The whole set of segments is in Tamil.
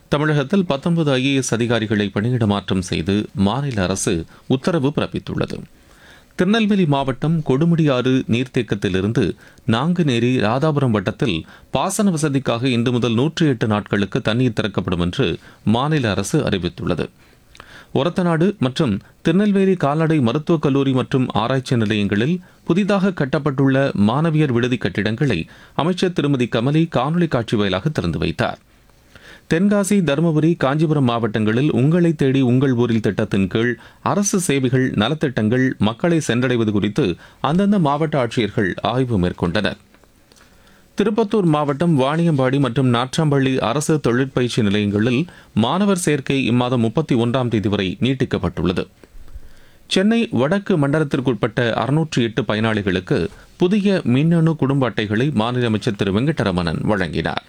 தமிழகத்தில் பத்தொன்பது ஐஏஎஸ் அதிகாரிகளை பணியிட மாற்றம் செய்து மாநில அரசு உத்தரவு பிறப்பித்துள்ளது திருநெல்வேலி மாவட்டம் கொடுமுடியாறு நீர்த்தேக்கத்திலிருந்து நாங்குநேரி ராதாபுரம் வட்டத்தில் பாசன வசதிக்காக இன்று முதல் நூற்றி எட்டு நாட்களுக்கு தண்ணீர் திறக்கப்படும் என்று மாநில அரசு அறிவித்துள்ளது ஒரத்தநாடு மற்றும் திருநெல்வேலி கால்நடை மருத்துவக் கல்லூரி மற்றும் ஆராய்ச்சி நிலையங்களில் புதிதாக கட்டப்பட்டுள்ள மாணவியர் விடுதி கட்டிடங்களை அமைச்சர் திருமதி கமலி காணொலி காட்சி வாயிலாக திறந்து வைத்தார் தென்காசி தருமபுரி காஞ்சிபுரம் மாவட்டங்களில் உங்களை தேடி உங்கள் ஊரில் திட்டத்தின் கீழ் அரசு சேவைகள் நலத்திட்டங்கள் மக்களை சென்றடைவது குறித்து அந்தந்த மாவட்ட ஆட்சியர்கள் ஆய்வு மேற்கொண்டனர் திருப்பத்தூர் மாவட்டம் வாணியம்பாடி மற்றும் நாற்றாம்பள்ளி அரசு தொழிற்பயிற்சி நிலையங்களில் மாணவர் சேர்க்கை இம்மாதம் முப்பத்தி ஒன்றாம் தேதி வரை நீட்டிக்கப்பட்டுள்ளது சென்னை வடக்கு மண்டலத்திற்குட்பட்ட அறுநூற்றி எட்டு பயனாளிகளுக்கு புதிய மின்னணு குடும்ப அட்டைகளை மாநில அமைச்சர் திரு வெங்கடரமணன் வழங்கினார்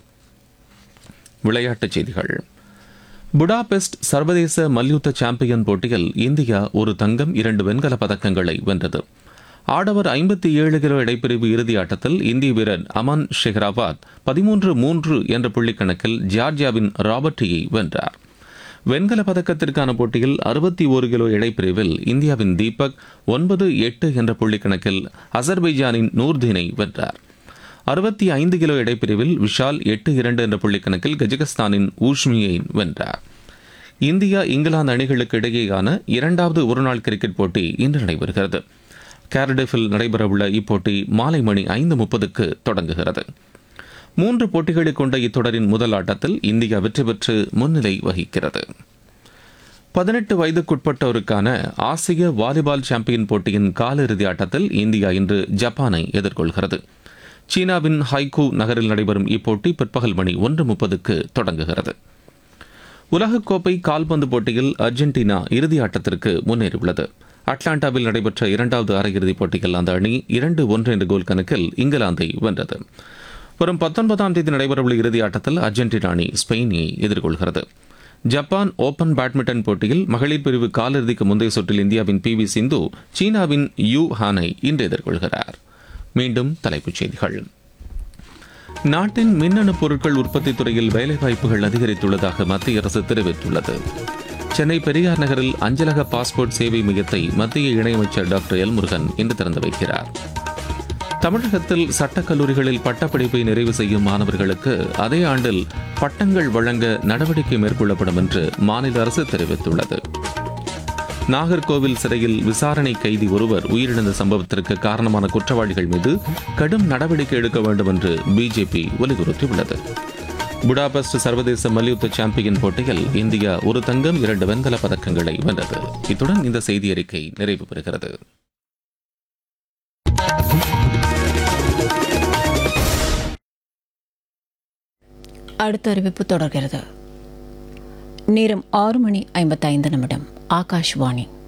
விளையாட்டுச் செய்திகள் புடாபெஸ்ட் சர்வதேச மல்யுத்த சாம்பியன் போட்டியில் இந்தியா ஒரு தங்கம் இரண்டு வெண்கலப் பதக்கங்களை வென்றது ஆடவர் ஐம்பத்தி ஏழு கிலோ இடைப்பிரிவு இறுதி ஆட்டத்தில் இந்திய வீரர் அமன் ஷெஹ்ராபாத் பதிமூன்று மூன்று என்ற புள்ளிக்கணக்கில் ஜார்ஜியாவின் ராபர்டியை வென்றார் வெண்கல பதக்கத்திற்கான போட்டியில் அறுபத்தி ஒரு கிலோ இடைப்பிரிவில் இந்தியாவின் தீபக் ஒன்பது எட்டு என்ற புள்ளிக்கணக்கில் அசர்பைஜானின் நூர்தீனை வென்றார் அறுபத்தி ஐந்து கிலோ இடைப்பிரிவில் விஷால் எட்டு இரண்டு என்ற புள்ளிக்கணக்கில் கஜகஸ்தானின் ஊஷ்மியை வென்றார் இந்தியா இங்கிலாந்து அணிகளுக்கு இடையேயான இரண்டாவது ஒருநாள் கிரிக்கெட் போட்டி இன்று நடைபெறுகிறது கேரடிஃபில் நடைபெறவுள்ள இப்போட்டி மாலை மணி ஐந்து முப்பதுக்கு தொடங்குகிறது மூன்று போட்டிகளை கொண்ட இத்தொடரின் முதல் ஆட்டத்தில் இந்தியா வெற்றி பெற்று முன்னிலை வகிக்கிறது பதினெட்டு வயதுக்குட்பட்டோருக்கான ஆசிய வாலிபால் சாம்பியன் போட்டியின் காலிறுதி ஆட்டத்தில் இந்தியா இன்று ஜப்பானை எதிர்கொள்கிறது சீனாவின் ஹைகூ நகரில் நடைபெறும் இப்போட்டி பிற்பகல் மணி ஒன்று முப்பதுக்கு தொடங்குகிறது உலகக்கோப்பை கால்பந்து போட்டியில் அர்ஜென்டினா இறுதி ஆட்டத்திற்கு முன்னேறியுள்ளது அட்லாண்டாவில் நடைபெற்ற இரண்டாவது அரையிறுதிப் போட்டியில் அந்த அணி இரண்டு ஒன்று என்ற கோல் கணக்கில் இங்கிலாந்தை வென்றது வரும் பத்தொன்பதாம் தேதி நடைபெறவுள்ள இறுதி ஆட்டத்தில் அர்ஜென்டினா அணி ஸ்பெயினை எதிர்கொள்கிறது ஜப்பான் ஓபன் பேட்மிண்டன் போட்டியில் மகளிர் பிரிவு காலிறுதிக்கு முந்தைய சுற்றில் இந்தியாவின் பி வி சிந்து சீனாவின் யூ ஹானை இன்று எதிர்கொள்கிறார் மீண்டும் தலைப்புச் செய்திகள் நாட்டின் மின்னணு பொருட்கள் உற்பத்தி துறையில் வேலைவாய்ப்புகள் அதிகரித்துள்ளதாக மத்திய அரசு தெரிவித்துள்ளது சென்னை பெரியார் நகரில் அஞ்சலக பாஸ்போர்ட் சேவை மையத்தை மத்திய இணையமைச்சர் டாக்டர் எல் முருகன் இன்று திறந்து வைக்கிறார் தமிழகத்தில் சட்டக் கல்லூரிகளில் பட்டப்படிப்பை நிறைவு செய்யும் மாணவர்களுக்கு அதே ஆண்டில் பட்டங்கள் வழங்க நடவடிக்கை மேற்கொள்ளப்படும் என்று மாநில அரசு தெரிவித்துள்ளது நாகர்கோவில் சிறையில் விசாரணை கைதி ஒருவர் உயிரிழந்த சம்பவத்திற்கு காரணமான குற்றவாளிகள் மீது கடும் நடவடிக்கை எடுக்க வேண்டும் என்று பிஜேபி வலியுறுத்தியுள்ளது புடாபெஸ்ட் சர்வதேச மல்யுத்த சாம்பியன் போட்டியில் இந்தியா ஒரு தங்கம் இரண்டு வெண்கல பதக்கங்களை வென்றது இத்துடன் இந்த செய்தி அறிக்கை நிறைவு பெறுகிறது அடுத்த அறிவிப்பு தொடர்கிறது நேரம் ஆறு மணி ஐம்பத்தைந்து நிமிடம் ஆகாஷ்வாணி